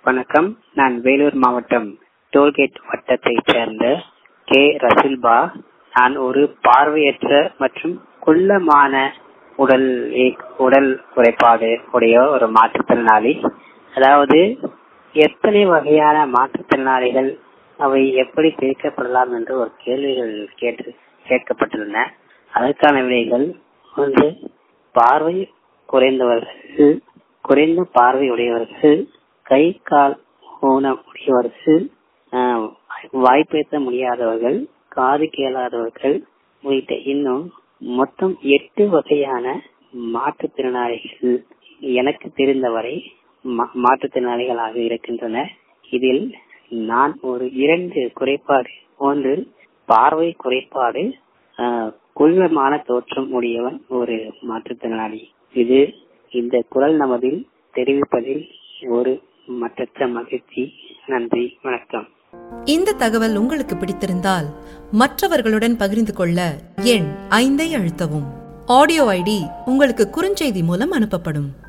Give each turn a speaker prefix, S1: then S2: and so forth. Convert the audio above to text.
S1: வணக்கம் நான் வேலூர் மாவட்டம் டோல்கேட் வட்டத்தைச் சேர்ந்த கே ரசில்பா நான் ஒரு பார்வையற்ற மற்றும் குள்ளமான உடல் இ- உடல் குறைபாடு உடைய ஒரு மாற்றுத்திறனாளி அதாவது எத்தனை வகையான மாற்றுத்திறனாளிகள் அவை எப்படி பிரிக்கப்படலாம் என்று ஒரு கேள்விகள் கேட்டு கேட்கப்பட்டுள்ளன அதற்கான விடைகள் ஒன்று பார்வை குறைந்தவர்கள் குறைந்த பார்வை உடையவர்கள் கை கால் ஊனம் உடையவர்கள் ஆஹ், வாய் பேச முடியாதவர்கள் காது கேளாதவர்கள் உள்ளிட்ட இன்னும் மொத்தம் எட்டு வகையான மாற்றுத்திறனாளிகள் எனக்கு தெரிந்தவரை மா- மாற்றுத்திறனாளிகளாக இருக்கின்றன இதில் நான் ஒரு இரண்டு குறைபாடு ஒன்று பார்வை குறைபாடு ஆஹ், குள்ளமான தோற்றம் உடையவன் ஒரு மாற்றுத்திறனாளி இது இந்த குரல் நமதில் தெரிவிப்பதில் ஒரு மற்றற்ற மகிழ்ச்சி நன்றி வணக்கம்
S2: இந்த தகவல் உங்களுக்கு பிடித்திருந்தால் மற்றவர்களுடன் பகிர்ந்து கொள்ள எண் ஐந்தை அழுத்தவும் ஆடியோ ஐடி உங்களுக்கு குறுஞ்செய்தி மூலம் அனுப்பப்படும்